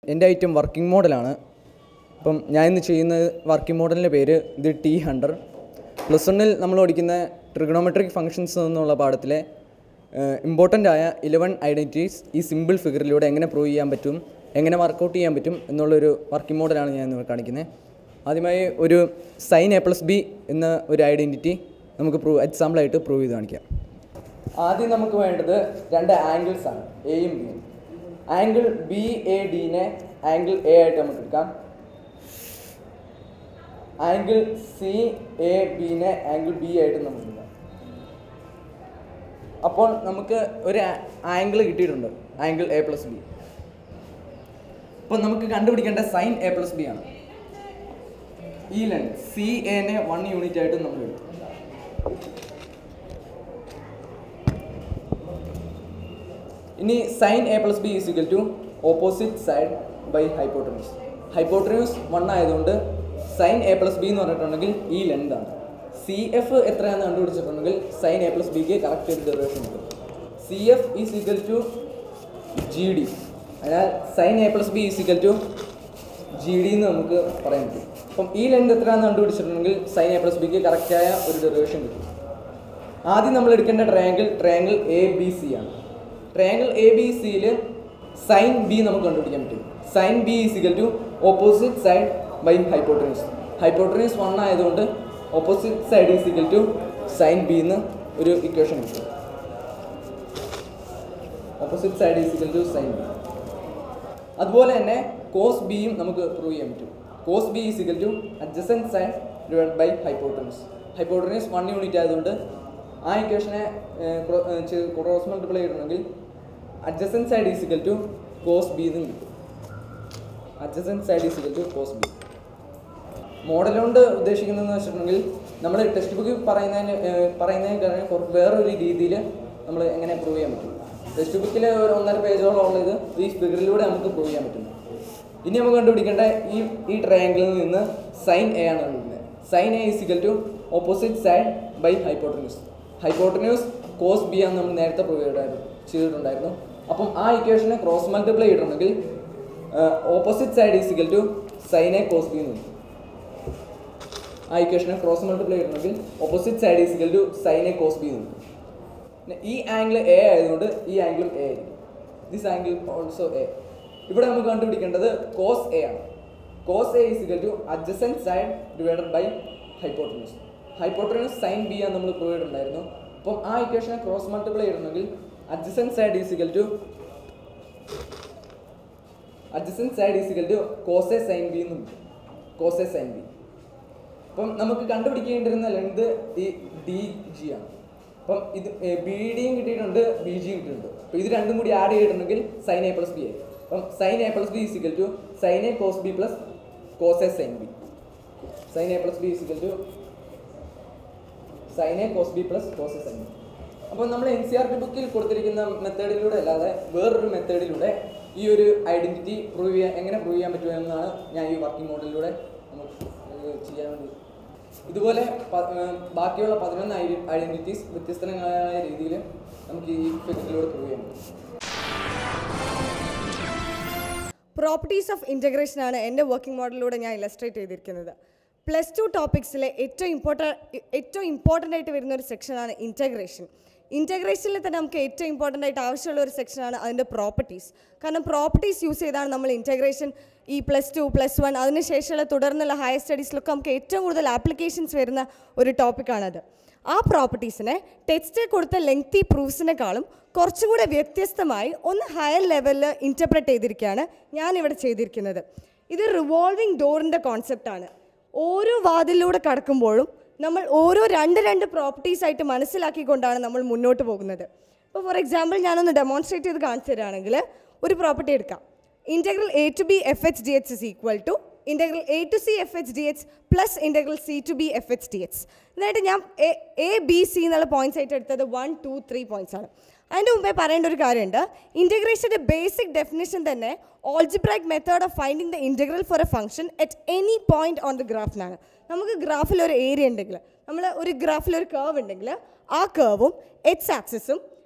എൻ്റെ item working മോഡലാണ് അപ്പം ഞാൻ ഇന്ന് ചെയ്യുന്ന വർക്കിംഗ് മോഡലിൻ്റെ പേര് ഇത് ടി ഹൺഡ്രഡ് പ്ലസ് വണ്ണിൽ നമ്മൾ പഠിക്കുന്ന ട്രിഗണോമെട്രിക് ഫങ്ഷൻസ് എന്നുള്ള പാഠത്തിലെ ഇമ്പോർട്ടൻ്റ് ആയ ഇലവൻ ഐഡൻറ്റിറ്റീസ് ഈ സിമ്പിൾ ഫിഗറിലൂടെ എങ്ങനെ പ്രൂവ് ചെയ്യാൻ പറ്റും എങ്ങനെ വർക്കൗട്ട് ചെയ്യാൻ പറ്റും എന്നുള്ളൊരു വർക്കിംഗ് മോഡലാണ് ഞാൻ ഇന്ന് കാണിക്കുന്നത് ആദ്യമായി ഒരു സൈൻ എ പ്ലസ് ബി എന്ന ഒരു ഐഡൻറ്റിറ്റി നമുക്ക് പ്രൂവ് എക്സാമ്പിളായിട്ട് പ്രൂവ് ചെയ്ത് കാണിക്കാം ആദ്യം നമുക്ക് വേണ്ടത് രണ്ട് ആംഗിൾസ് ആണ് എയും ബിയും ആംഗിൾ ബി എ ഡിനെ ആംഗിൾ എ ആയിട്ട് നമുക്ക് എടുക്കാം ആംഗിൾ സി എ ബിനെ ആംഗിൾ ബി ആയിട്ട് നമുക്ക് എടുക്കാം അപ്പോൾ നമുക്ക് ഒരു ആംഗിൾ കിട്ടിയിട്ടുണ്ട് ആംഗിൾ എ പ്ലസ് ബി അപ്പോൾ നമുക്ക് കണ്ടുപിടിക്കേണ്ട സൈൻ എ പ്ലസ് ബി ആണ് ഈ ലൈൻ സി എനെ വൺ യൂണിറ്റ് ആയിട്ട് നമ്മൾ എടുക്കും ഇനി sine A plus B is equal to opposite side by hypotenuse hypotenuse one ആയതുകൊണ്ട് സൈൻ എ പ്ലസ് ബി എന്ന് പറഞ്ഞിട്ടുണ്ടെങ്കിൽ ഈ ലെങ്ത് ആണ് സി എഫ് എത്രയാണെന്ന് കണ്ടുപിടിച്ചിട്ടുണ്ടെങ്കിൽ സൈൻ എ പ്ലസ് ബിക്ക് കറക്റ്റ് ഒരു ഡെറിവേഷൻ ഉണ്ട് C F is equal to G D അതിനാൽ sine A plus B is equal to G D എന്ന് നമുക്ക് പറയാൻ പറ്റും അപ്പം ഈ ലെങ്ത് എത്രയാണെന്ന് കണ്ടുപിടിച്ചിട്ടുണ്ടെങ്കിൽ സൈൻ എ പ്ലസ് ബിക്ക് കറക്റ്റായ ഒരു ഡെറിവേഷൻ കിട്ടും ആദ്യം നമ്മൾ എടുക്കേണ്ട triangle triangle A B C ആണ് ട്രയാങ്കിൾ എ ബി സിയിൽ സൈൻ ബി നമുക്ക് കണ്ടുപിടിക്കാൻ പറ്റും sine B is equal to opposite side by hypotenuse hypotenuse one ആയതുകൊണ്ട് opposite side is equal to sine B എന്ന് ഒരു ഇക്വേഷൻ കിട്ടും opposite side is equal to sine B അതുപോലെ തന്നെ കോസ് ബിയും നമുക്ക് പ്രൂവ് ചെയ്യാൻ പറ്റും cos B is equal to adjacent side divide by hypotenuse hypotenuse one unit ആയതുകൊണ്ട് ആ ഇക്വേഷനെ ക്രോസ് മൾട്ടിപ്ലൈ ചെയ്യണമെങ്കിൽ adjacent side is equal to cos B എന്നും കിട്ടും adjacent side is equal to cos B model കൊണ്ട് ഉദ്ദേശിക്കുന്നതെന്ന് വെച്ചിട്ടുണ്ടെങ്കിൽ നമ്മൾ ടെക്സ്റ്റ് ബുക്കിൽ പറയുന്നതിന് ഏഹ്, പറയുന്നതിന് കാരണം കുറച്ച് വേറൊരു രീതിയിൽ നമ്മൾ എങ്ങനെ പ്രൂവ് ചെയ്യാൻ പറ്റും ടെക്സ്റ്റ് ബുക്കിൽ ഒരു ഒന്നര പേജോളം ഉള്ളത് ഈ ഫിഗറിലൂടെ നമുക്ക് പ്രൂവ് ചെയ്യാൻ പറ്റും ഇനി നമുക്ക് കണ്ടുപിടിക്കേണ്ട ഈ ഈ ട്രയാങ്കിളിൽ നിന്ന് സൈൻ എ ആണ് കണ്ടുപിടിക്കുന്നത് sine A is equal to opposite side by hypotenuse hypotenuse cos B ആണ് നമ്മൾ നേരത്തെ പ്രൂവ് ചെയ്തിട്ടുണ്ടായിരുന്നു ചെയ്തിട്ടുണ്ടായിരുന്നു അപ്പം ആ ഇക്വേഷനെ ക്രോസ് മൾട്ടിപ്ലൈ ചെയ്തിട്ടുണ്ടെങ്കിൽ opposite side is equal to sine A cos B എന്ന് കിട്ടും ആ ഇക്വേഷനെ ക്രോസ് മൾട്ടിപ്ലൈ ചെയ്തിട്ടുണ്ടെങ്കിൽ opposite side is equal to sine A cos B എന്ന് കിട്ടും പിന്നെ ഈ ആംഗിൾ എ ആയതുകൊണ്ട് ഈ ആംഗിളും എ ആയിരിക്കും ദിസ് ആംഗിൾ ഓൾസോ എ ഇവിടെ നമുക്ക് കണ്ടുപിടിക്കേണ്ടത് കോസ് എ ആണ് cos A is equal to adjacent side divided by hypotenuse hypotenuse sine B ആണ് നമ്മൾ പ്രൂവ് ചെയ്തിട്ടുണ്ടായിരുന്നു അപ്പം ആ ഇക്വേഷനെ ക്രോസ് മൾട്ടിപ്ലൈ ചെയ്തിട്ടുണ്ടെങ്കിൽ adjacent side is equal to adjacent side is equal to cos A sine B എന്നും കോസ് എ സൈൻ ബി അപ്പം നമുക്ക് കണ്ടുപിടിക്കേണ്ടിരുന്ന ലെങ്ത് ഈ ഡി ജി ആണ് അപ്പം ഇത് ബി ഡിയും കിട്ടിയിട്ടുണ്ട് ബി ജിയും കിട്ടിയിട്ടുണ്ട് അപ്പോൾ ഇത് രണ്ടും കൂടി ആഡ് ചെയ്തിട്ടുണ്ടെങ്കിൽ സൈൻ എ പ്ലസ് ബി ആയി അപ്പം sine A plus B is equal to sine A cos B plus cos A sine B sine A plus B is equal to sine A cos B plus cos A sine B അപ്പോൾ നമ്മൾ N C R T ബുക്കിൽ കൊടുത്തിരിക്കുന്ന മെത്തേഡിലൂടെ അല്ലാതെ വേറൊരു മെത്തേഡിലൂടെ ഈ ഒരു identity prove ചെയ്യാൻ എങ്ങനെ പ്രൂവ് ചെയ്യാൻ പറ്റുമെന്നാണ് ഞാൻ ഈ വർക്കിംഗ് മോഡലിലൂടെ നമുക്ക് ഏഹ് ചെയ്യാൻ വേണ്ടി ഇതുപോലെ പ- ഏഹ് ബാക്കിയുള്ള പതിനൊന്ന് ഐഡൻറ്റിറ്റീസ് വ്യത്യസ്തങ്ങളായ രീതിയിൽ നമുക്ക് ഈ ഫിഗറിലൂടെ പ്രൂവ് ചെയ്യാൻ പറ്റും പ്രോപ്പർട്ടീസ് ഓഫ് ഇൻറ്റഗ്രേഷൻ ആണ് എൻ്റെ വർക്കിംഗ് മോഡലിലൂടെ ഞാൻ ഇലസ്ട്രേറ്റ് ചെയ്തിരിക്കുന്നത് പ്ലസ് ടു ടോപ്പിക്സിലെ ഏറ്റവും ഇമ്പോർട്ടൻ്റ് ഏറ്റവും ഇമ്പോർട്ടൻ്റ് ആയിട്ട് വരുന്ന ഒരു സെക്ഷനാണ് ഇൻറ്റഗ്രേഷൻ ഇൻറ്റഗ്രേഷനിൽ തന്നെ നമുക്ക് ഏറ്റവും ഇമ്പോർട്ടൻ്റ് ആയിട്ട് ആവശ്യമുള്ള ഒരു സെക്ഷനാണ് അതിൻ്റെ പ്രോപ്പർട്ടീസ് കാരണം പ്രോപ്പർട്ടീസ് യൂസ് ചെയ്താണ് നമ്മൾ ഇൻറ്റഗ്രേഷൻ ഈ പ്ലസ് ടു പ്ലസ് വൺ അതിനുശേഷമുള്ള തുടർന്നുള്ള ഹയർ സ്റ്റഡീസിലൊക്കെ നമുക്ക് ഏറ്റവും കൂടുതൽ ആപ്ലിക്കേഷൻസ് വരുന്ന ഒരു ടോപ്പിക്കാണത് ആ പ്രോപ്പർട്ടീസിനെ ടെക്സ്റ്റ് കൊടുത്ത ലെങ്തി പ്രൂഫ്സിനെക്കാളും കുറച്ചും കൂടെ വ്യത്യസ്തമായി ഒന്ന് ഹയർ ലെവലിൽ ഇൻറ്റർപ്രറ്റ് ചെയ്തിരിക്കുകയാണ് ഞാനിവിടെ ചെയ്തിരിക്കുന്നത് ഇത് റിവോൾവിംഗ് ഡോറിൻ്റെ കോൺസെപ്റ്റാണ് ഓരോ വാതിലൂടെ കടക്കുമ്പോഴും നമ്മൾ ഓരോ രണ്ട് രണ്ട് പ്രോപ്പർട്ടീസ് ആയിട്ട് മനസ്സിലാക്കിക്കൊണ്ടാണ് നമ്മൾ മുന്നോട്ട് പോകുന്നത് ഇപ്പോൾ ഫോർ എക്സാമ്പിൾ ഞാനൊന്ന് ഡെമോൺസ്ട്രേറ്റ് ചെയ്ത് കാണിച്ചു തരാണെങ്കിൽ ഒരു പ്രോപ്പർട്ടി എടുക്കാം integral a to b f h d h is equal to integral a to c f h d h plus integral c to b f h d h എന്നിട്ട് ഞാൻ a B c എന്നുള്ള points ആയിട്ട് എടുത്തത് one two three points ആണ് അതിൻ്റെ മുമ്പേ പറയേണ്ട ഒരു കാര്യമുണ്ട് ഇൻറ്റഗ്രേഷൻ്റെ ബേസിക് ഡെഫിനേഷൻ തന്നെ algebraic method of finding the integral for a function at any point on the ഗ്രാഫിനാണ് നമുക്ക് ഗ്രാഫിൽ ഒരു ഏരിയ ഉണ്ടെങ്കിൽ നമ്മൾ ഒരു ഗ്രാഫിൽ ഒരു കേർവ് ഉണ്ടെങ്കിൽ ആ കേർവും എക്സ് ആക്സിസും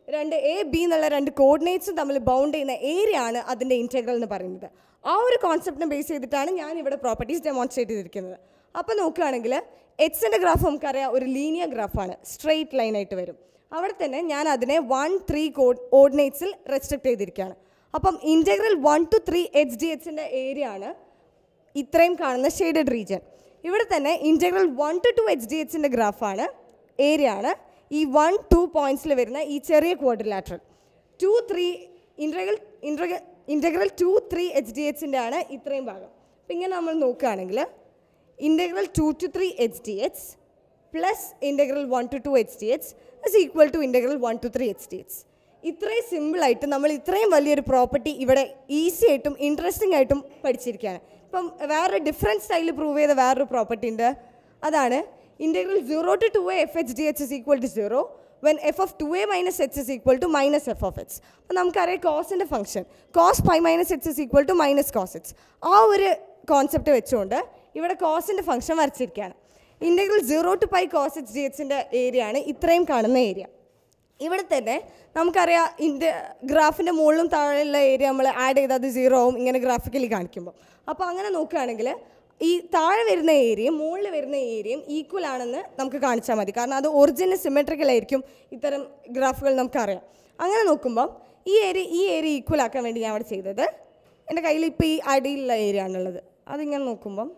രണ്ട് എ ബി എന്നുള്ള രണ്ട് കോർഡിനേറ്റ്സും തമ്മിൽ ബൗണ്ട് ചെയ്യുന്ന ഏരിയ ആണ് അതിൻ്റെ ഇൻറ്റഗ്രൽ എന്ന് പറയുന്നത് ആ ഒരു കോൺസെപ്റ്റിനെ ബേസ് ചെയ്തിട്ടാണ് ഞാൻ ഇവിടെ പ്രോപ്പർട്ടീസ് ഡെമോൺസ്ട്രേറ്റ് ചെയ്തിരിക്കുന്നത് അപ്പോൾ നോക്കുകയാണെങ്കിൽ എക്സിൻ്റെ ഗ്രാഫ് നമുക്കറിയാം ഒരു ലീനിയർ ഗ്രാഫാണ് സ്ട്രെയിറ്റ് ലൈനായിട്ട് വരും അവിടെ തന്നെ ഞാൻ അതിനെ വൺ ത്രീ കോഡ് ഓർഡിനേറ്റ്സിൽ റെസ്ട്രിക്ട് ചെയ്തിരിക്കുകയാണ് അപ്പം integral one to three h d എച്ചിൻ്റെ ഏരിയ ആണ് ഇത്രയും കാണുന്ന ഷെയ്ഡഡ് റീജിയൻ ഇവിടെ തന്നെ integral one to two h d എച്ചിൻ്റെ ഗ്രാഫാണ് ഏരിയ ആണ് ഈ വൺ ടു പോയിന്റ്സിൽ വരുന്ന ഈ ചെറിയ quadrilateral two three integral integral integral to three h d എച്ചിൻ്റെ ആണ് ഇത്രയും ഭാഗം അപ്പം ഇങ്ങനെ നമ്മൾ നോക്കുകയാണെങ്കിൽ integral two to three h d h plus integral one to two h d h is equal to integral one to three h d h ഇത്രയും സിമ്പിളായിട്ട് നമ്മൾ ഇത്രയും വലിയൊരു പ്രോപ്പർട്ടി ഇവിടെ ഈസി ആയിട്ടും ഇൻട്രസ്റ്റിംഗ് ആയിട്ടും പഠിച്ചിരിക്കുകയാണ് ഇപ്പം വേറൊരു ഡിഫറെൻറ്റ് സ്റ്റൈലിൽ പ്രൂവ് ചെയ്ത വേറൊരു പ്രോപ്പർട്ടി ഉണ്ട് അതാണ് integral zero to two a f h d h is equal to zero when f of two a minus h is equal to minus f of h അപ്പോൾ നമുക്കറിയാം കോസിൻ്റെ function cos pi minus h is equal to minus cos h ആ ഒരു concept വെച്ചുകൊണ്ട് ഇവിടെ കോസിൻ്റെ function വരച്ചിരിക്കുകയാണ് integral zero to pi cos h d എച്ചിൻ്റെ ഏരിയ ആണ് ഇത്രയും കാണുന്ന ഏരിയ ഇവിടെ തന്നെ നമുക്കറിയാം ഇൻ്റെ ഗ്രാഫിൻ്റെ മുകളിലും താഴെയുള്ള ഏരിയ നമ്മൾ ആഡ് ചെയ്ത് അത് സീറോ ആവും ഇങ്ങനെ ഗ്രാഫിക്കലി കാണിക്കുമ്പോൾ അപ്പോൾ അങ്ങനെ നോക്കുകയാണെങ്കിൽ ഈ താഴെ വരുന്ന ഏരിയയും മുകളിൽ വരുന്ന ഏരിയയും ഈക്വൽ ആണെന്ന് നമുക്ക് കാണിച്ചാൽ മതി കാരണം അത് ഒറിജിനൽ സിമെട്രിക്കൽ ആയിരിക്കും ഇത്തരം ഗ്രാഫുകൾ നമുക്കറിയാം അങ്ങനെ നോക്കുമ്പോൾ ഈ ഏരിയ ഈ ഏരിയ ഈക്വൽ ആക്കാൻ വേണ്ടി ഞാൻ അവിടെ ചെയ്തത് എൻ്റെ കയ്യിൽ ഇപ്പോൾ ഈ അടിയിലുള്ള ഏരിയ ആണുള്ളത് അതിങ്ങനെ നോക്കുമ്പം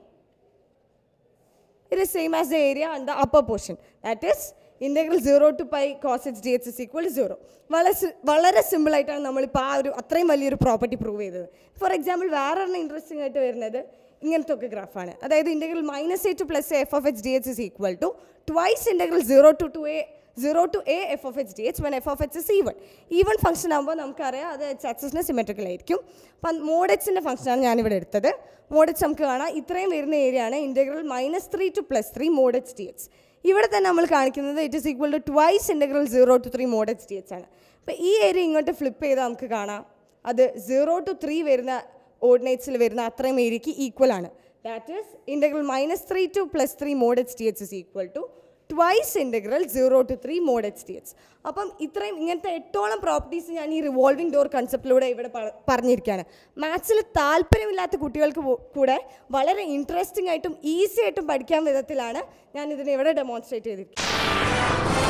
it is same as the area and the upper portion. That is integral 0 to pi cos h dx is equal to 0. വളരെ സി- വളരെ സിമ്പിൾ ആയിട്ടാണ് നമ്മളിപ്പോൾ ആ ഒരു അത്രയും വലിയൊരു പ്രോപ്പർട്ടി പ്രൂവ് ചെയ്തത് ഫോർ എക്സാമ്പിൾ വേറെ ഒരെണ്ണം ഇൻട്രസ്റ്റിംഗ് ആയിട്ട് വരുന്നത് ഇങ്ങനത്തെ ഒക്കെ ഗ്രാഫാണ് അതായത് integral minus a to plus f of h d h is equal to twice integral zero to two a zero to a f of h d h when f of h is even even function ആകുമ്പോൾ നമുക്കറിയാം അത് H എക്സസിന് symmetrical ആയിരിക്കും അപ്പം മോഡെക്സിൻ്റെ ഫംഗ്ഷനാണ് ഞാനിവിടെ എടുത്തത് mod x നമുക്ക് കാണാം ഇത്രയും വരുന്ന ഏരിയ ആണ് integral minus three to plus three mod x d h ഇവിടെ തന്നെ നമ്മൾ കാണിക്കുന്നത് it is equal to twice integral zero to three mod x d h ആണ് അപ്പോൾ ഈ ഏരിയ ഇങ്ങോട്ട് ഫ്ലിപ്പ് ചെയ്താൽ നമുക്ക് കാണാം അത് സീറോ ടു ത്രീ വരുന്ന ഓർഡിനേറ്റ്സിൽ വരുന്ന അത്രയും ഏരിയക്ക് ഈക്വൽ ആണ് that is integral minus three to plus three mod x d h is equal to twice integral zero to three mod h d h അപ്പം ഇത്രയും ഇങ്ങനത്തെ എട്ടോളം പ്രോപ്പർട്ടീസ് ഞാൻ ഈ റിവോൾവിംഗ് ഡോർ കൺസെപ്റ്റിലൂടെ ഇവിടെ പ- പറഞ്ഞിരിക്കുകയാണ് മാത്സിൽ താല്പര്യമില്ലാത്ത കുട്ടികൾക്ക് പോ- കൂടെ വളരെ ഇൻട്രസ്റ്റിംഗ് ആയിട്ടും ഈസി ആയിട്ടും പഠിക്കാൻ വിധത്തിലാണ് ഞാൻ ഇതിനെ ഇവിടെ ഡെമോൺസ്ട്രേറ്റ് ചെയ്തിരിക്കുന്നത്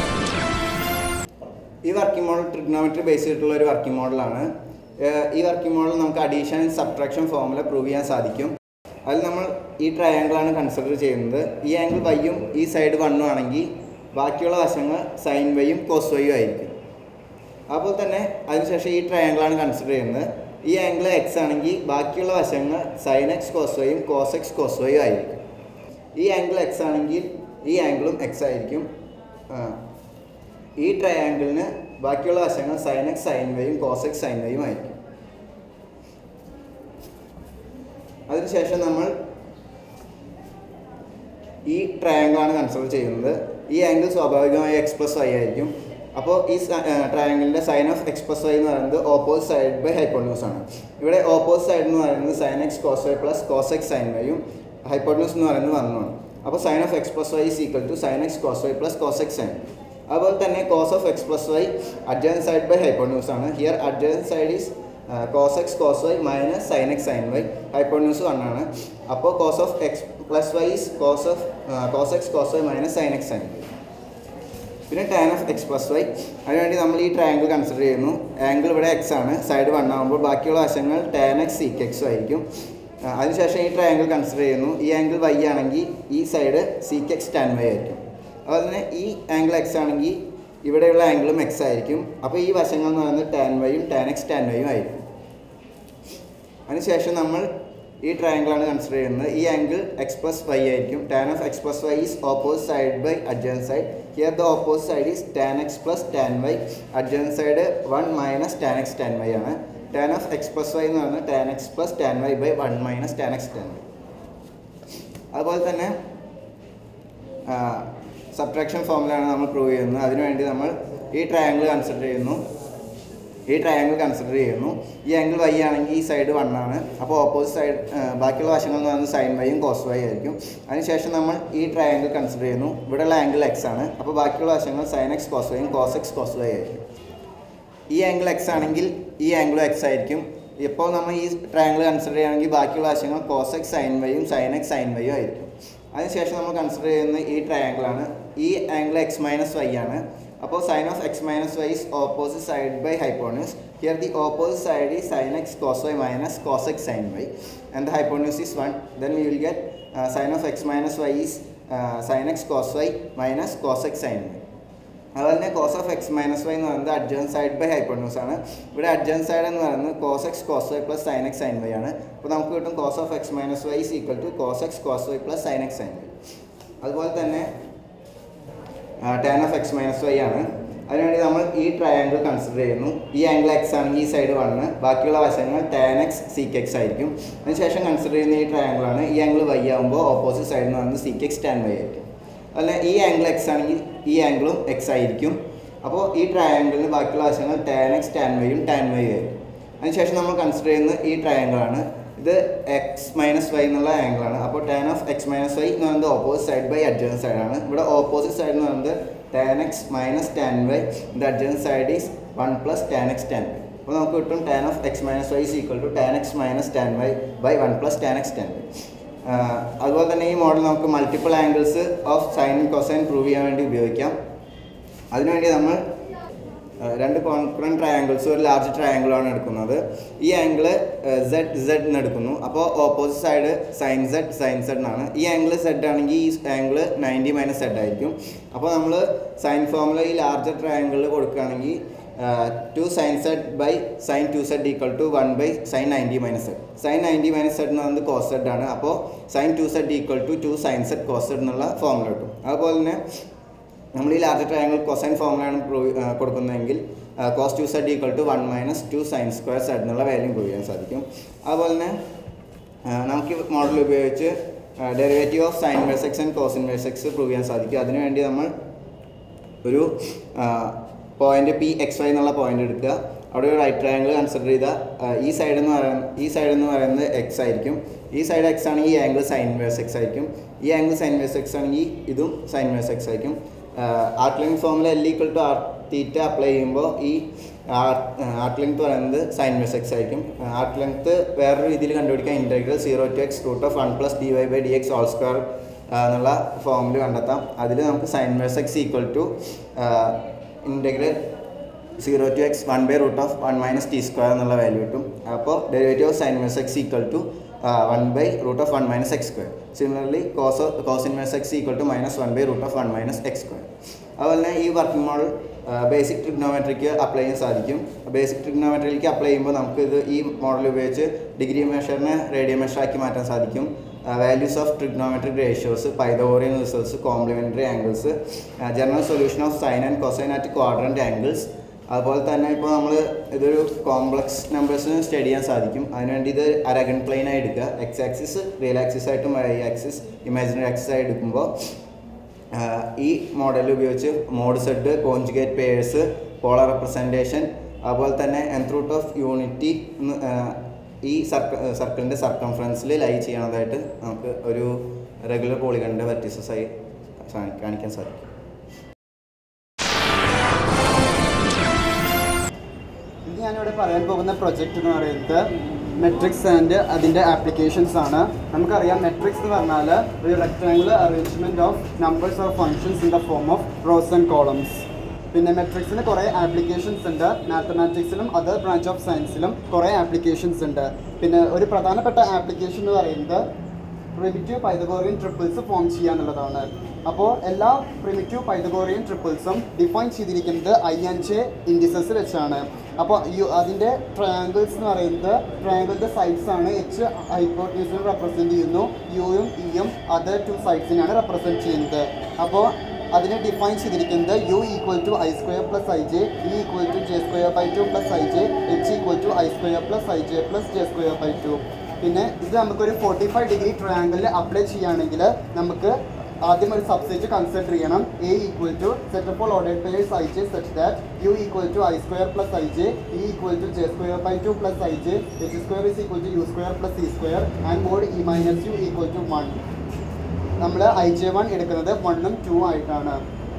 ഈ വർക്കിംഗ് മോഡൽ ട്രിഗ്നോമെട്രി ബേസ് ചെയ്തിട്ടുള്ള ഒരു വർക്കിംഗ് മോഡലാണ് ഏഹ് ഈ വർക്കിംഗ് മോഡൽ നമുക്ക് അഡീഷൻ സബ്ട്രാക്ഷൻ ഫോമുല പ്രൂവ് ചെയ്യാൻ സാധിക്കും അതിൽ നമ്മൾ ഈ ട്രയാങ്കിളാണ് കൺസിഡർ ചെയ്യുന്നത് ഈ ആംഗിൾ വൈയും ഈ സൈഡ് വണ്ണും ആണെങ്കിൽ ബാക്കിയുള്ള വശങ്ങൾ സൈൻ വൈയും കോസ് വൈയും ആയിരിക്കും അപ്പോൾ തന്നെ അതിനുശേഷം ഈ ട്രയാങ്കിളാണ് കൺസിഡർ ചെയ്യുന്നത് ഈ ആംഗിൾ എക്സ് ആണെങ്കിൽ ബാക്കിയുള്ള വശങ്ങൾ സൈൻ എക്സ് കോസ് വൈയും കോസ് എക്സ് കോസ് വൈയും ആയിരിക്കും ഈ ആംഗിൾ എക്സ് ആണെങ്കിൽ ഈ ആംഗിളും എക്സ് ആയിരിക്കും ആ, ഈ ട്രയാങ്കിളിന് ബാക്കിയുള്ള വശങ്ങൾ സൈൻ എക്സ് സൈൻ വൈയും കോസ് എക്സ് സൈൻ വൈയും ആയിരിക്കും അതിനുശേഷം നമ്മൾ ഈ ട്രയാങ്കിളാണ് കൺസിഡർ ചെയ്യുന്നത് ഈ ആംഗിൾ സ്വാഭാവികമായി എക്സ് പ്ലസ് വൈ ആയിരിക്കും അപ്പോൾ ഈ ട്രയാങ്കിളിൻ്റെ sine of x plus y എന്ന് പറയുന്നത് ഓപ്പോസിറ്റ് സൈഡ് ബൈ ഹൈപ്പോട്യൂസ് ആണ് ഇവിടെ ഓപ്പോസിറ്റ് സൈഡ് എന്ന് പറയുന്നത് sine x cos y plus cos x sine വൈയും ഹൈപ്പോട്യൂസ് എന്ന് പറയുന്നത് വണ്ണുമാണ് അപ്പോൾ sine of x plus y is equal to sine x cos y plus cos x sine അതുപോലെ തന്നെ cos of x plus y adjacent side by hypotenuse ആണ് here adjacent side is cos x cos y minus sine x sine y hypotenuse one ആണ് അപ്പോൾ cos of x plus y is cos of cos x cos y minus sine x sine y പിന്നെ tan of x plus y അതിനുവേണ്ടി നമ്മൾ ഈ triangle consider ചെയ്യുന്നു angle ഇവിടെ x ആണ് side one ആകുമ്പോൾ ബാക്കിയുള്ള വശങ്ങൾ ടാൻ എക്സ് സീക്ക് എക്സ് ആയിരിക്കും ആ, അതിനുശേഷം ഈ ട്രയാങ്കിൾ കൺസിഡർ ചെയ്യുന്നു ഈ ആംഗിൾ വൈ ആണെങ്കിൽ ഈ side sec x tan y ആയിരിക്കും അതുപോലെ തന്നെ ഈ ആംഗിൾ എക്സ് ആണെങ്കിൽ ഇവിടെയുള്ള ആംഗിളും എക്സ് ആയിരിക്കും അപ്പോൾ ഈ വശങ്ങൾ എന്ന് പറയുന്നത് ടാൻ വൈയും ടാൻ എക്സ് ടാൻ വൈയും ആയിരിക്കും അതിനുശേഷം നമ്മൾ ഈ ട്രയാങ്കിളാണ് കൺസിഡർ ചെയ്യുന്നത് ഈ ആംഗിൾ എക്സ് പ്ലസ് വൈ ആയിരിക്കും tan of x plus y is opposite side by adjacent side here the opposite side is tan x plus tan y adjacent side one minus tan x tan y ആണ് tan of x plus y എന്ന് പറയുന്നത് tan x plus tan y by one minus tan x tan y അതുപോലെ തന്നെ subtraction ഫോമിലാണ് നമ്മൾ prove ചെയ്യുന്നത് അതിനുവേണ്ടി നമ്മൾ ഈ ട്രയാങ്കിൾ കൺസിഡർ ചെയ്യുന്നു ഈ ട്രയാങ്കിൾ കൺസിഡർ ചെയ്യുന്നു ഈ ആംഗിൾ വൈ ആണെങ്കിൽ ഈ സൈഡ് വൺ ആണ് അപ്പോൾ ഓപ്പോസിറ്റ് സൈഡ് ബാക്കിയുള്ള വശങ്ങൾ എന്ന് പറയുന്നത് സൈൻ വൈയും കോസ് വൈ ആയിരിക്കും അതിനുശേഷം നമ്മൾ ഈ ട്രയാങ്കിൾ കൺസിഡർ ചെയ്യുന്നു ഇവിടെയുള്ള ആംഗിൾ എക്സ് ആണ് അപ്പോൾ ബാക്കിയുള്ള വശങ്ങൾ സൈൻ എക്സ് കോസ് വൈയും കോസ് എക്സ് കോസ് വൈ ആയിരിക്കും ഈ ആംഗിൾ എക്സ് ആണെങ്കിൽ ഈ ആംഗിളും എക്സ് ആയിരിക്കും ഇപ്പോൾ നമ്മൾ ഈ ട്രയാങ്കിൾ കൺസിഡർ ചെയ്യുകയാണെങ്കിൽ ബാക്കിയുള്ള ആശയങ്ങൾ കോസ് എക്സ് സൈൻ വൈയും സൈൻ എക്സ് സൈൻ വൈയും ആയിരിക്കും അതിനുശേഷം നമ്മൾ കൺസിഡർ ചെയ്യുന്ന ഈ ട്രയാങ്കിളാണ് ഈ ആംഗിൾ എക്സ് മൈനസ് വൈ ആണ് അപ്പോൾ sine of x minus y is opposite side by hypotenuse here the opposite side is sine x cos y minus cos x sine y and the hypotenuse is one then we will get sine of x minus y is sine x cos y minus cos x sine y അതുപോലെ തന്നെ cos of x minus y എന്ന് പറയുന്നത് അഡ്ജൻ side by hypotenuse ആണ് ഇവിടെ അഡ്ജൻ side എന്ന് പറയുന്നത് cos x cos y plus sine x sine y ആണ് അപ്പോൾ നമുക്ക് കിട്ടും cos of x minus y is equal to cos x cos y plus sine x sine y അതുപോലെ തന്നെ tan of x minus y ആണ് അതിനുവേണ്ടി നമ്മൾ ഈ ട്രയാങ്കിൾ കൺസിഡർ ചെയ്യുന്നു ഈ ആംഗിൾ എക്സ് ആണെങ്കിൽ ഈ സൈഡ് വണ്ണ് ബാക്കിയുള്ള വശങ്ങൾ ടാൻ എക്സ് സീക്ക് എക്സ് ആയിരിക്കും അതിനുശേഷം കൺസിഡർ ചെയ്യുന്ന ഈ ട്രയാങ്കിൾ ആണ് ഈ ആംഗിൾ വൈ ആകുമ്പോൾ ഓപ്പോസിറ്റ് സൈഡിൽ നിന്ന് പറയുന്നത് സീക്ക് എക്സ് ടാൻ വൈ ആയിരിക്കും അല്ല ഈ ആംഗിൾ എക്സ് ആണെങ്കിൽ ഈ ആംഗിളും എക്സ് ആയിരിക്കും അപ്പോൾ ഈ ട്രയാങ്കിളിന് ബാക്കിയുള്ള വശങ്ങൾ ടാൻ എക്സ് ടാൻ വൈയും ടാൻ വൈ ആയിരിക്കും അതിനുശേഷം നമ്മൾ കൺസിഡർ ചെയ്യുന്ന ഈ ട്രയാങ്കിളാണ് ഇത് എക്സ് മൈനസ് വൈ എന്നുള്ള ആംഗിളാണ് അപ്പോൾ tan of x minus y എന്ന് പറയുന്നത് ഓപ്പോസിറ്റ് സൈഡ് ബൈ അഡ്ജൻ സൈഡാണ് ഇവിടെ ഓപ്പോസിറ്റ് സൈഡ് എന്ന് പറയുന്നത് tan x minus tan y the adjacent side is one plus tan x tan y അപ്പോൾ നമുക്ക് കിട്ടും tan of x minus y is equal to tan x minus tan y by one plus tan x tan y അതുപോലെ തന്നെ ഈ model നമുക്ക് multiple angles of sine cosine prove ചെയ്യാൻ വേണ്ടി ഉപയോഗിക്കാം അതിനുവേണ്ടി നമ്മൾ ആ, രണ്ട് കോൺക്രൻറ്റ് ട്രയാങ്കിൾസ് ഒരു ലാർജ് ട്രയാങ്കിളാണ് എടുക്കുന്നത് ഈ ആംഗിള് സെഡ് സെഡ് എന്ന് എടുക്കുന്നു അപ്പോൾ opposite side sine z sine z എന്നാണ് ഈ ആംഗിൾ സെഡ് ആണെങ്കിൽ ഈ ആംഗിൾ നയൻറ്റി മൈനസ് സെഡ് ആയിരിക്കും അപ്പോൾ നമ്മൾ സൈൻ ഫോമുല ഈ ലാർജർ ട്രയാങ്കിളിൽ കൊടുക്കുകയാണെങ്കിൽ two sine z by sine two z equal to one by sine ninety minus z sine ninety minus z എന്ന് പറയുന്നത് കോസ് സെഡ് ആണ് അപ്പോൾ sine two z equal to two sine z cos z എന്നുള്ള formula കിട്ടും അതുപോലെ തന്നെ നമ്മൾ ഈ ലാർജ് ട്രയാങ്കിൾ കൊസൈൻ ഫോമിലാണ് പ്രൂവ് കൊടുക്കുന്നതെങ്കിൽ cos two z equal to one minus two sine square z എന്നുള്ള വാല്യൂ പ്രൂവ് ചെയ്യാൻ സാധിക്കും അതുപോലെ തന്നെ ആ, നമുക്ക് ഈ മോഡൽ ഉപയോഗിച്ച് derivative of sine inverse x and cos inverse x prove ചെയ്യാൻ സാധിക്കും അതിനുവേണ്ടി നമ്മൾ ഒരു പോയിന്റ് പി എക്സ് വൈ എന്നുള്ള പോയിന്റ് എടുക്കുക അവിടെ ഒരു റൈറ്റ് ട്രയാങ്കിൾ കൺസിഡർ ചെയ്താൽ ഈ സൈഡ് എന്ന് പറയുന്നത് ഈ സൈഡ് എന്ന് പറയുന്നത് എക്സ് ആയിരിക്കും ഈ സൈഡ് എക്സ് ആണെങ്കിൽ ഈ ആംഗിൾ സൈൻ വേഴ്സ് എക്സ് ആയിരിക്കും ഈ ആംഗിൾ സൈൻ വേഴ്സ് എക്സ് ആണെങ്കിൽ ഇതും സൈൻ വേഴ്സ് എക്സ് ആയിരിക്കും ആർട്ട് ലെങ്ത് ഫോമിൽ l equal to r theta apply ചെയ്യുമ്പോൾ ഈ ആർട്ട് ലെങ്ത് പറയുന്നത് സൈൻ വേഴ്സ് എക്സ് ആയിരിക്കും ആർട്ട് ലെങ്ത് വേറൊരു രീതിയിൽ കണ്ടുപിടിക്കാൻ integral zero to x root of one plus d y by d x whole square എന്നുള്ള ഫോമിൽ കണ്ടെത്താം അതിൽ നമുക്ക് sine inverse x equal to integral zero to x one by root of one minus t square എന്നുള്ള value കിട്ടും അപ്പോൾ derivative of sine inverse x equal to one by root of one minus x square similarly cos cos inverse x equal to minus one by root of one minus x square അതുപോലെ തന്നെ ഈ working model basic trigonometric apply ചെയ്യാൻ സാധിക്കും basic trigonometric apply ചെയ്യുമ്പോൾ നമുക്ക് ഇത് ഈ model ഉപയോഗിച്ച് ഡിഗ്രി മെഷറിനെ റേഡിയോ മെഷറാക്കി മാറ്റാൻ സാധിക്കും values of trigonometric ratios Pythagorean results complementary angles general solution of sine and cosine at quadrant angles അതുപോലെ തന്നെ ഇപ്പോൾ നമ്മൾ ഇതൊരു കോംപ്ലക്സ് നമ്പേഴ്സിന് സ്റ്റഡി ചെയ്യാൻ സാധിക്കും അതിനുവേണ്ടി ഇത് അരഗൺ പ്ലെയിൻ ആയി എടുക്കുക എക്സ് ആക്സിസ് റിയൽ ആക്സിസ് ആയിട്ടും വൈ ആക്സിസ് ഇമാജിനറി ആക്സിസ് ആയി എടുക്കുമ്പോൾ ആഹ് ഈ മോഡൽ ഉപയോഗിച്ച് mod z conjugate pairs polar representation അതുപോലെ തന്നെ എൻത്ത് റൂട്ട് ഓഫ് യൂണിറ്റി ഈ സർക്കിൾ സർക്കിളിൻ്റെ സർക്കംഫറൻസിൽ ലൈ ചെയ്യണതായിട്ട് നമുക്ക് ഒരു റെഗുലർ പോളിഗണിൻ്റെ വെർട്ടീസസ് ആയി കാണി- കാണിക്കാൻ സാധിക്കും ഇത് ഞാനിവിടെ പറയാൻ പോകുന്ന പ്രൊജക്റ്റ് എന്ന് പറയുന്നത് മെട്രിക്സ് ആൻഡ് അതിൻ്റെ ആപ്ലിക്കേഷൻസ് ആണ് നമുക്കറിയാം മെട്രിക്സ് എന്ന് പറഞ്ഞാൽ ഒരു rectangular arrangement of numbers of functions in the form of rows and columns പിന്നെ മെട്രിക്സിന് കുറേ ആപ്ലിക്കേഷൻസ് ഉണ്ട് മാത്തമാറ്റിക്സിലും അതർ ബ്രാഞ്ച് ഓഫ് സയൻസിലും കുറേ ആപ്ലിക്കേഷൻസ് ഉണ്ട് പിന്നെ ഒരു പ്രധാനപ്പെട്ട ആപ്ലിക്കേഷൻ എന്ന് പറയുന്നത് പ്രിമിറ്റീവ് പൈതഗോറിയൻ ട്രിപ്പിൾസ് ഫോം ചെയ്യുക എന്നുള്ളതാണ് അപ്പോൾ എല്ലാ പ്രിമിറ്റീവ് പൈതഗോറിയൻ ട്രിപ്പിൾസും ഡിഫൈൻ ചെയ്തിരിക്കുന്നത് ഐ ആൻഡ് ജെ ഇൻഡിസസ് വെച്ചാണ് അപ്പോൾ യു അതിൻ്റെ ട്രയാങ്കിൾസ് എന്ന് പറയുന്നത് ട്രയാങ്കിളിൻ്റെ സൈഡ്സ് ആണ് എച്ച് ഹൈപ്പോട്ടീസിനെ റെപ്രസെൻറ്റ് ചെയ്യുന്നു യുയും ഇയും അതർ ടു സൈഡ്സിനെയാണ് റെപ്രസെൻറ്റ് ചെയ്യുന്നത് അപ്പോൾ അതിനെ ഡിഫൈൻ ചെയ്തിരിക്കുന്നത് u equal to I square plus I J E equal to J square by two plus I J h equal to I square plus I j plus j square by two പിന്നെ ഇത് നമുക്കൊരു forty five degree ട്രയാങ്കിളിൽ apply ചെയ്യുകയാണെങ്കിൽ നമുക്ക് ആദ്യം ഒരു subset consider ചെയ്യണം A equal to set of all order pairs I J such that U equal to I square plus I J E equal to J square by two plus I J H square is equal to U square plus E square and mod E minus U equal to one നമ്മൾ I J one എടുക്കുന്നത് വണ്ണും to ആയിട്ടാണ്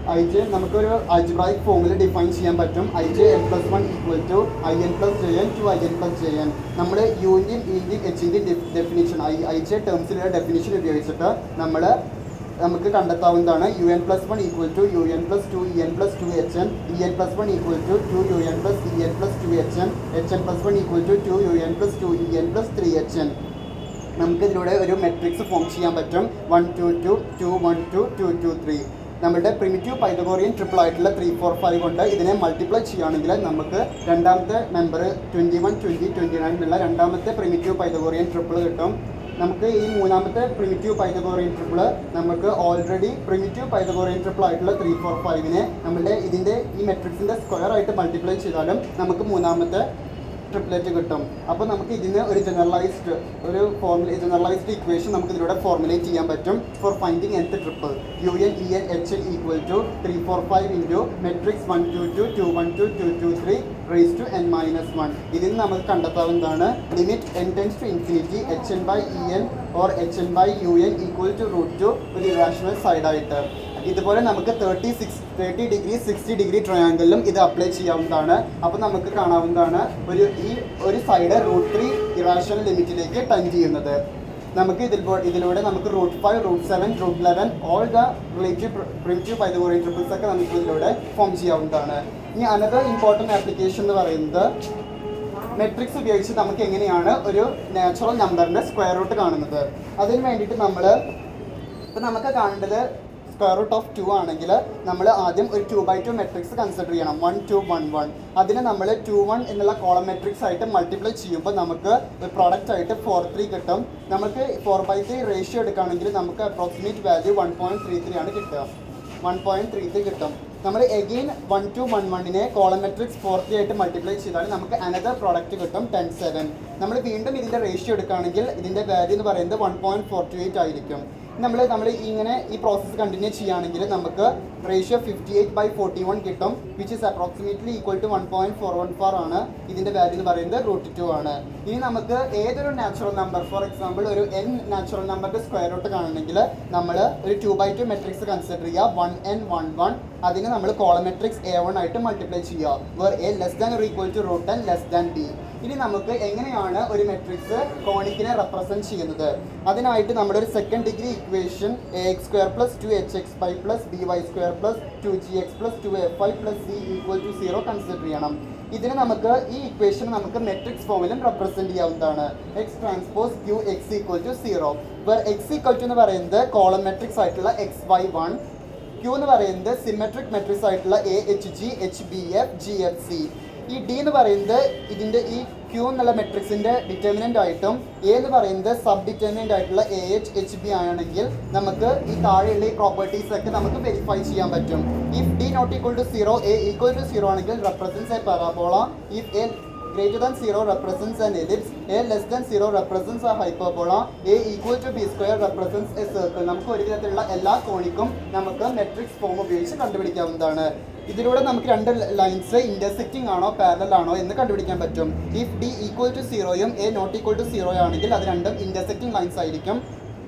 I J നമുക്കൊരു അൽജിബ്രായിക് ഫോമിൽ define ചെയ്യാൻ പറ്റും I J N plus one equal to I N plus J N two I N plus J N നമ്മൾ യുവിൻ്റെയും ഇൻ്റെയും എച്ചിൻ്റെയും ഡെഫിനിഷൻ ഐ ഐ ജെ ടേംസിലുള്ള ഡെഫിനിഷൻ ഉപയോഗിച്ചിട്ട് നമ്മൾ നമുക്ക് കണ്ടെത്താവുന്നതാണ് U N plus one equal to U N plus two E N plus two H N E N plus one equal to two U N plus E N plus two H N H N plus one equal to two U N plus two E N plus three H N നമുക്ക് ഇതിലൂടെ ഒരു matrix form ചെയ്യാൻ പറ്റും one to two two one to two to three നമ്മുടെ primitive Pythagorean triple ആയിട്ടുള്ള three four five കൊണ്ട് ഇതിനെ multiply ചെയ്യുകയാണെങ്കിൽ നമുക്ക് രണ്ടാമത്തെ number twenty one twenty twenty nine എന്നുള്ള രണ്ടാമത്തെ പ്രിമിറ്റീവ് പൈതഗോറിയൻ ട്രിപ്പിൾ കിട്ടും നമുക്ക് ഈ മൂന്നാമത്തെ പ്രിമിറ്റീവ് പൈതഗോറിയൻ ട്രിപ്പിൾ നമുക്ക് ഓൾറെഡി പ്രിമിറ്റീവ് പൈതഗോറിയൻ ട്രിപ്പിൾ ആയിട്ടുള്ള ത്രീ ഫോർ ഫൈവിനെ നമ്മുടെ ഇതിൻ്റെ ഈ മെട്രിക്സിൻ്റെ സ്ക്വയർ ആയിട്ട് മൾട്ടിപ്ലൈ ചെയ്താലും നമുക്ക് മൂന്നാമത്തെ ട്രിപ്ലെറ്റ് കിട്ടും അപ്പോൾ നമുക്ക് ഇതിന് ഒരു ജനറലൈസ്ഡ് ഒരു ഫോർമുല ജനറലൈസ്ഡ് ഇക്വേഷൻ നമുക്ക് ഇതിലൂടെ ഫോർമുലേറ്റ് ചെയ്യാൻ പറ്റും for finding nth triple U N E N H N equal to three four five into matrix one to two two one to two to three raise to N minus one ഇതിൽ നിന്ന് നമുക്ക് കണ്ടെത്താവുന്നതാണ് limit N tends to infinity H N by E N or H N by U N equal to root two ഒരു irrational സൈഡായിട്ട് ഇതുപോലെ നമുക്ക് thirty six thirty degree sixty degree ട്രയാങ്കിളിലും ഇത് apply ചെയ്യാവുന്നതാണ് അപ്പോൾ നമുക്ക് കാണാവുന്നതാണ് ഒരു ഈ ഒരു സൈഡ് റൂട്ട് ത്രീ ഇറാഷണൽ ലിമിറ്റിലേക്ക് ടൺ ചെയ്യുന്നത് നമുക്ക് ഇതിൽ ഇതിലൂടെ നമുക്ക് root five root seven root eleven all the relative primitive Pythagorean triples ഒക്കെ നമുക്ക് ഇതിലൂടെ ഫോം ചെയ്യാവുന്നതാണ് ഇനി അനദർ ഇമ്പോർട്ടൻറ്റ് ആപ്ലിക്കേഷൻ എന്ന് പറയുന്നത് മെട്രിക്സ് ഉപയോഗിച്ച് നമുക്ക് എങ്ങനെയാണ് ഒരു നാച്ചുറൽ നമ്പറിൻ്റെ സ്ക്വയർ റൂട്ട് കാണുന്നത് അതിന് വേണ്ടിയിട്ട് നമ്മൾ ഇപ്പം നമുക്ക് കാണേണ്ടത് സ്ക്വയർ റൂട്ട് ഓഫ് ടു ആണെങ്കിൽ നമ്മൾ ആദ്യം ഒരു two by two matrix consider ചെയ്യണം വൺ ടു വൺ വൺ അതിന് നമ്മൾ ടു വൺ എന്നുള്ള കോളം മെട്രിക്സ് ആയിട്ട് മൾട്ടിപ്ലൈ ചെയ്യുമ്പോൾ നമുക്ക് പ്രോഡക്റ്റ് ആയിട്ട് ഫോർ ത്രീ കിട്ടും നമുക്ക് ഫോർ ബൈ ത്രീ റേഷ്യോ എടുക്കുകയാണെങ്കിൽ നമുക്ക് approximate value one point three three ആണ് കിട്ടുക വൺ പോയിൻറ്റ് ത്രീ ത്രീ കിട്ടും നമ്മൾ എഗെയിൻ വൺ ടു വൺ വണ്ണിനെ കോളം മെട്രിക്സ് ഫോർ ത്രീ ആയിട്ട് മൾട്ടിപ്ലൈ ചെയ്താൽ നമുക്ക് അനദർ പ്രോഡക്റ്റ് കിട്ടും ടെൻ സെവൻ നമ്മൾ വീണ്ടും ഇതിൻ്റെ റേഷ്യോ എടുക്കുകയാണെങ്കിൽ ഇതിൻ്റെ വാല്യൂ എന്ന് പറയുന്നത് one point four two eight ആയിരിക്കും നമ്മൾ നമ്മൾ ഇങ്ങനെ ഈ പ്രോസസ്സ് കണ്ടിന്യൂ ചെയ്യുകയാണെങ്കിൽ നമുക്ക് ratio fifty eight by forty one കിട്ടും which is approximately equal to one point four one four ആണ് ഇതിൻ്റെ വാല്യൂ എന്ന് പറയുന്നത് റൂട്ട് ടു ആണ് ഇനി നമുക്ക് ഏതൊരു നാച്ചുറൽ നമ്പർ ഫോർ എക്സാമ്പിൾ ഒരു എൻ നാച്ചുറൽ നമ്പറിൻ്റെ സ്ക്വയർ റൂട്ട് കാണണമെങ്കിൽ നമ്മൾ ഒരു two by two matrix consider ചെയ്യുക വൺ എൻ വൺ വൺ അതിന് നമ്മൾ കോളം മെട്രിക്സ് എ വൺ ആയിട്ട് മൾട്ടിപ്ലൈ ചെയ്യുക where A less than equal to root N less than B ഇനി നമുക്ക് എങ്ങനെയാണ് ഒരു മെട്രിക്സ് കോണിക്കിനെ റെപ്രസെന്റ് ചെയ്യുന്നത് അതിനായിട്ട് നമ്മുടെ ഒരു second degree equation A X square plus two H X Y plus B Y square plus two G X plus two F Y plus C equal to zero consider ചെയ്യണം ഇതിന് നമുക്ക് ഈ equation നമുക്ക് matrix ഫോമിലും represent ചെയ്യാവുന്നതാണ് X transpose Q X equal to zero where X equal to എന്ന് പറയുന്നത് column matrix ആയിട്ടുള്ള എക്സ് വൈ വൺ ക്യൂ എന്ന് പറയുന്നത് സിമെട്രിക് മെട്രിക്സ് ആയിട്ടുള്ള A H G H B F G F C ഈ ഡി എന്ന് പറയുന്നത് ഇതിൻ്റെ ഈ ക്യൂ എന്നുള്ള മെട്രിക്സിൻ്റെ ഡിറ്റർമിനൻ്റ് ആയിട്ടും എ എന്ന് പറയുന്നത് സബ് ഡിറ്റർമിനൻ്റ് ആയിട്ടുള്ള എ എച്ച് എച്ച് ബി ആണെങ്കിൽ നമുക്ക് ഈ താഴെയുള്ള ഈ പ്രോപ്പർട്ടീസ് ഒക്കെ നമുക്ക് വെരിഫൈ ചെയ്യാൻ പറ്റും if D not equal to zero A equal to zero ആണെങ്കിൽ represents A parabola if A greater than 0 represents an ellipse, a less than 0 represents a hyperbola, a equal to b square represents a circle. നമുക്ക് ഒരു വിധത്തിലുള്ള എല്ലാ കോണിക്കും നമുക്ക് matrix form ഉപയോഗിച്ച് കണ്ടുപിടിക്കാവുന്നതാണ് ഇതിലൂടെ നമുക്ക് രണ്ട് ലൈൻസ് ഇന്റർസെക്റ്റിംഗ് ആണോ പാരലൽ ആണോ എന്ന് കണ്ടുപിടിക്കാൻ പറ്റും ഇഫ് ഡി ഈക്വൽ ടു സീറോയും A not equal to zero ആണെങ്കിൽ അത് രണ്ടും ഇന്റർസെക്റ്റിംഗ് ലൈൻസ് ആയിരിക്കും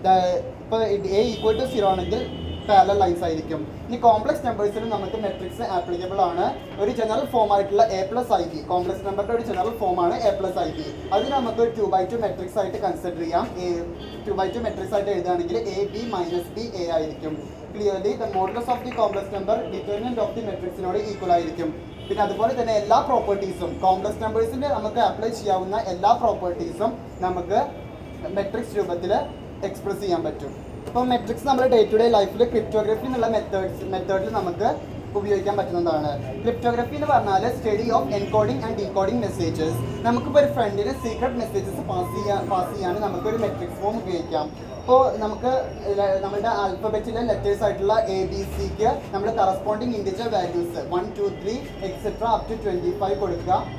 ഇപ്പോൾ എ ഈക്വൽ ടു സീറോ ആണെങ്കിൽ പാരലൽ ലൈൻസ് ആയിരിക്കും ഇനി കോംപ്ലക്സ് നമ്പേഴ്സിൽ നമുക്ക് മെട്രിക്സ് ആപ്ലിക്കബിൾ ആണ് ഒരു ജനറൽ ഫോം ആയിട്ടുള്ള A plus I B complex നമ്പറിന്റെ ഒരു ജനറൽ ഫോം ആണ് എ പ്ലസ് ഐ ബി അത് നമുക്ക് ടു ബൈ ടു മെട്രിക്സ് ആയിട്ട് കൺസിഡർ ചെയ്യാം ടു ബൈ ടു മെട്രിക്സ് ആയിട്ട് എഴുതുകയാണെങ്കിൽ A B minus B A ആയിരിക്കും clearly the modulus of the complex number determinant of the മെട്രിക്സിനോട് ഈക്വൽ ആയിരിക്കും പിന്നെ അതുപോലെ തന്നെ എല്ലാ പ്രോപ്പർട്ടീസും കോംപ്ലക്സ് നമ്പേഴ്സിന്റെ നമുക്ക് അപ്ലൈ ചെയ്യാവുന്ന എല്ലാ പ്രോപ്പർട്ടീസും നമുക്ക് മെട്രിക്സ് രൂപത്തിൽ എക്സ്പ്രസ് ചെയ്യാൻ പറ്റും ഇപ്പോൾ മെട്രിക്സ് നമ്മൾ ഡേ ടു ഡേ ലൈഫിൽ ക്രിപ്റ്റോഗ്രഫി എന്നുള്ള മെത്തേഡ്സ് മെത്തേഡിൽ നമുക്ക് ഉപയോഗിക്കാൻ പറ്റുന്നതാണ് ക്രിപ്റ്റോഗ്രഫി എന്ന് പറഞ്ഞാൽ study of encoding and decoding messages നമുക്കിപ്പോൾ ഒരു ഫ്രണ്ടിന് സീക്രട്ട് മെസ്സേജസ് പാസ് ചെയ്യാൻ പാസ് ചെയ്യാൻ നമുക്കൊരു മെട്രിക്സ് ഫോം ഉപയോഗിക്കാം ഇപ്പോൾ നമുക്ക് ല- നമ്മുടെ ആൽഫബറ്റിലെ ലെറ്റേഴ്സ് ആയിട്ടുള്ള എ ബി സിക്ക് നമ്മൾ corresponding integer values one to three etcetera up to twenty five കൊടുക്കുക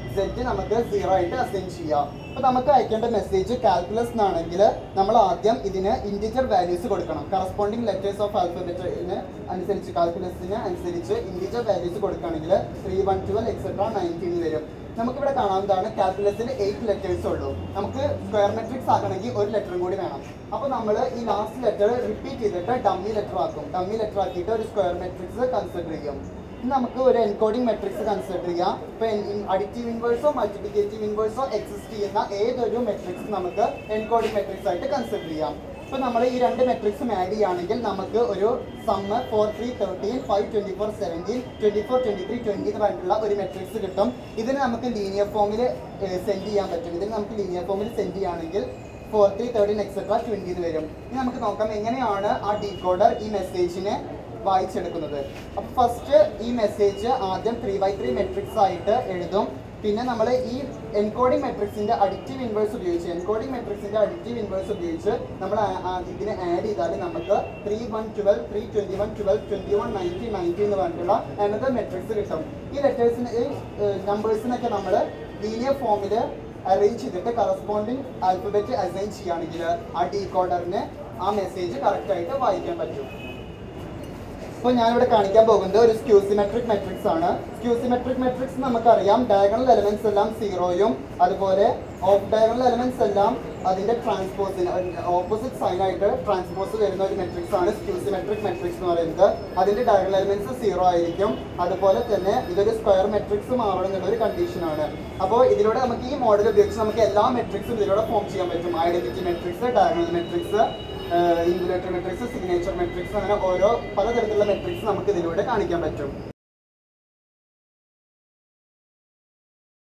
സെറ്റ് നമുക്ക് സീറോ ആയിട്ട് അസൈൻ ചെയ്യാം അപ്പോൾ നമുക്ക് അയക്കേണ്ട മെസ്സേജ് കാൽക്കുലസ് എന്നാണെങ്കിൽ നമ്മൾ ആദ്യം ഇതിന് ഇൻഡിജർ വാല്യൂസ് കൊടുക്കണം കറസ്പോണ്ടിങ് ലെറ്റേഴ്സ് ഓഫ് ആൽഫബറ്റിന് അനുസരിച്ച് കാൽക്കുലസിന് അനുസരിച്ച് ഇൻഡിജർ വാല്യൂസ് കൊടുക്കുകയാണെങ്കിൽ three one twelve etcetera nineteen വരും നമുക്കിവിടെ കാണാവുന്നതാണ് കാൽക്കുലസിൽ എയ്റ്റ് ലെറ്റേഴ്സ് ഉള്ളൂ നമുക്ക് സ്ക്വയർ മെട്രിക്സ് ആക്കണമെങ്കിൽ ഒരു ലെറ്ററും കൂടി വേണം അപ്പോൾ നമ്മൾ ഈ ലാസ്റ്റ് ലെറ്റർ റിപ്പീറ്റ് ചെയ്തിട്ട് ഡമ്മി ലെറ്റർ ആക്കും ഡമ്മി ലെറ്റർ ആക്കിയിട്ട് ഒരു സ്ക്വയർ മെട്രിക്സ് കൺസിഡർ ചെയ്യും ഇനി നമുക്ക് ഒരു എൻകോഡിംഗ് മെട്രിക്സ് കൺസിഡർ ചെയ്യാം ഇപ്പോൾ അഡിറ്റീവ് ഇൻവേഴ്സോ മൾട്ടിപ്ലിക്കേറ്റീവ് ഇൻവേഴ്സോ എക്സിസ്റ്റ് ചെയ്യുന്ന ഏതൊരു മെട്രിക്സ് നമുക്ക് എൻകോഡിംഗ് മെട്രിക്സ് ആയിട്ട് കൺസിഡർ ചെയ്യാം ഇപ്പോൾ നമ്മൾ ഈ രണ്ട് മെട്രിക്സും ആഡ് ചെയ്യുകയാണെങ്കിൽ നമുക്ക് ഒരു sum four three thirteen five twenty four seventeen twenty four twenty three twenty എന്ന് പറഞ്ഞിട്ടുള്ള ഒരു മെട്രിക്സ് കിട്ടും ഇതിന് നമുക്ക് ലീനിയർ ഫോമിൽ സെൻഡ് ചെയ്യാൻ പറ്റും ഇതിന് നമുക്ക് ലീനിയർ ഫോമിൽ സെൻഡ് ചെയ്യുകയാണെങ്കിൽ four three thirteen etcetera twenty എന്ന് വരും ഇനി നമുക്ക് നോക്കാം എങ്ങനെയാണ് ആ ഡീകോഡർ ഈ മെസ്സേജിനെ വായിച്ചെടുക്കുന്നത് അപ്പോൾ ഫസ്റ്റ് ഈ മെസ്സേജ് ആദ്യം ത്രീ ബൈ ത്രീ മെട്രിക്സ് ആയിട്ട് എഴുതും പിന്നെ നമ്മൾ ഈ എൻകോഡിംഗ് മെട്രിക്സിന്റെ അഡിറ്റീവ് ഇൻവേഴ്സ് ഉപയോഗിച്ച് എൻകോഡിംഗ് മെട്രിക്സിന്റെ അഡിറ്റീവ് ഇൻവേഴ്സ് ഉപയോഗിച്ച് നമ്മൾ ഇതിനെ ആഡ് ചെയ്താൽ നമുക്ക് three one twelve three twenty one twelve twenty one ninety ninety എന്ന് പറഞ്ഞിട്ടുള്ള അനദർ മെട്രിക്സ് കിട്ടും ഈ ലെറ്റേഴ്സിന് ഈ നമ്പേഴ്സിനൊക്കെ നമ്മൾ ലീനിയർ ഫോമിൽ അറേഞ്ച് ചെയ്തിട്ട് കറസ്പോണ്ടിങ് ആൽഫബറ്റ് അസൈൻ ചെയ്യുകയാണെങ്കിൽ ആ ഡീകോഡറിന് ആ മെസ്സേജ് കറക്റ്റായിട്ട് വായിക്കാൻ പറ്റും ഇപ്പോൾ ഞാനിവിടെ കാണിക്കാൻ പോകുന്നത് ഒരു സ്ക്യൂസിമെട്രിക് മെട്രിക്സ് ആണ് സ്ക്യൂസിമെട്രിക് മെട്രിക്സ് നമുക്കറിയാം ഡയഗണൽ എലമെന്റ്സ് എല്ലാം സീറോയും അതുപോലെ ഓഫ് ഡയഗണൽ എലമെന്റ്സ് എല്ലാം അതിന്റെ ട്രാൻസ്പോസിന് ഓപ്പോസിറ്റ് സൈൻ ആയിട്ട് ട്രാൻസ്പോസ് വരുന്ന ഒരു മെട്രിക്സ് ആണ് സ്ക്യൂസിമെട്രിക് മെട്രിക്സ് എന്ന് പറയുന്നത് അതിന്റെ ഡയഗണൽ എലമെന്റ്സ് സീറോ ആയിരിക്കും അതുപോലെ തന്നെ ഇതൊരു സ്ക്വയർ മെട്രിക്സ് മാറണം എന്നുള്ള ഒരു കണ്ടീഷൻ ആണ് അപ്പോൾ ഇതിലൂടെ നമുക്ക് ഈ മോഡൽ ഉപയോഗിച്ച് നമുക്ക് എല്ലാ മെട്രിക്സും ഇതിലൂടെ ഫോം ചെയ്യാൻ പറ്റും ഐഡന്റിറ്റി മെട്രിക്സ് ഡയഗണൽ മെട്രിക്സ് ഇൻഡുലേറ്റർ മെട്രിക്സ് സിഗ്നേച്ചർ മെട്രിക്സ് അങ്ങനെ ഓരോ പലതരത്തിലുള്ള മെട്രിക്സ് നമുക്ക് ഇതിലൂടെ കാണിക്കാൻ പറ്റും